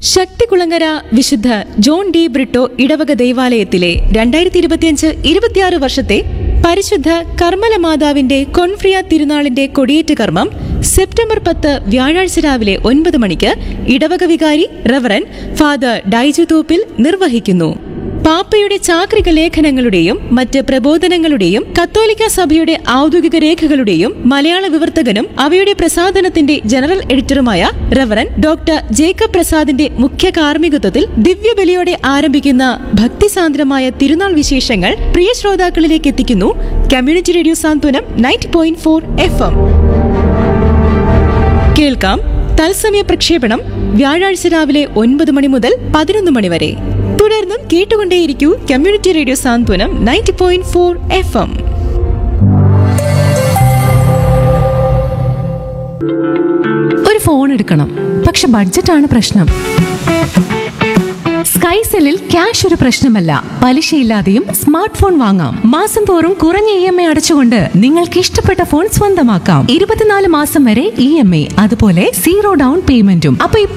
ശക്തികുളങ്ങര വിശുദ്ധ John D Britto ഇടവക ദൈവാലയത്തിലെ രണ്ടായിരത്തി ഇരുപത്തിയഞ്ച് ഇരുപത്തിയാറ് വർഷത്തെ പരിശുദ്ധ കർമ്മല മാതാവിന്റെ കൊൺഫ്രിയ തിരുനാളിന്റെ കൊടിയേറ്റ് കർമ്മം സെപ്റ്റംബർ പത്ത് വ്യാഴാഴ്ച രാവിലെ ഒൻപത് മണിക്ക് ഇടവക വികാരി റവറൻ ഫാദർ ഡൈജു തോപ്പിൽ നിർവഹിക്കുന്നു പാപ്പയുടെ ചാക്രിക ലേഖനങ്ങളുടെയും മറ്റ് പ്രബോധനങ്ങളുടെയും കത്തോലിക്ക സഭയുടെ ഔദ്യോഗിക രേഖകളുടെയും മലയാള വിവർത്തകനും അവയുടെ പ്രസാധനത്തിന്റെ ജനറൽ എഡിറ്ററുമായ റവറൻ ഡോക്ടർ ജേക്കബ് പ്രസാദിന്റെ മുഖ്യ കാർമ്മികത്വത്തിൽ ദിവ്യബലിയോടെ ആരംഭിക്കുന്ന ഭക്തിസാന്ദ്രമായ തിരുനാൾ വിശേഷങ്ങൾ പ്രിയ ശ്രോതാക്കളിലേക്ക് എത്തിക്കുന്നു community radio Santhwanam ninety point four F M കേൾക്കാം തത്സമയ പ്രക്ഷേപണം വ്യാഴാഴ്ച രാവിലെ ഒൻപത് മണി മുതൽ പതിനൊന്ന് മണി വരെ തുടർന്നും കേട്ടുകൊണ്ടേയിരിക്കൂ community radio Santhwanam ninety point four F M ഒരു ഫോൺ എടുക്കണം പക്ഷെ ബഡ്ജറ്റാണ് പ്രശ്നം സ്കൈസെല്ലിൽ ക്യാഷ് ഒരു പ്രശ്നമല്ല പലിശയില്ലാതെയും സ്മാർട്ട് ഫോൺ വാങ്ങാം മാസം തോറും കുറഞ്ഞ ഇ എം ഐ അടച്ചുകൊണ്ട് നിങ്ങൾക്ക് ഇഷ്ടപ്പെട്ട ഫോൺ സ്വന്തമാക്കാം ഇരുപത്തിനാല് മാസം വരെ ഇ എം ഐ അതുപോലെ സീറോ ഡൗൺ പേയ്മെന്റും അപ്പൊ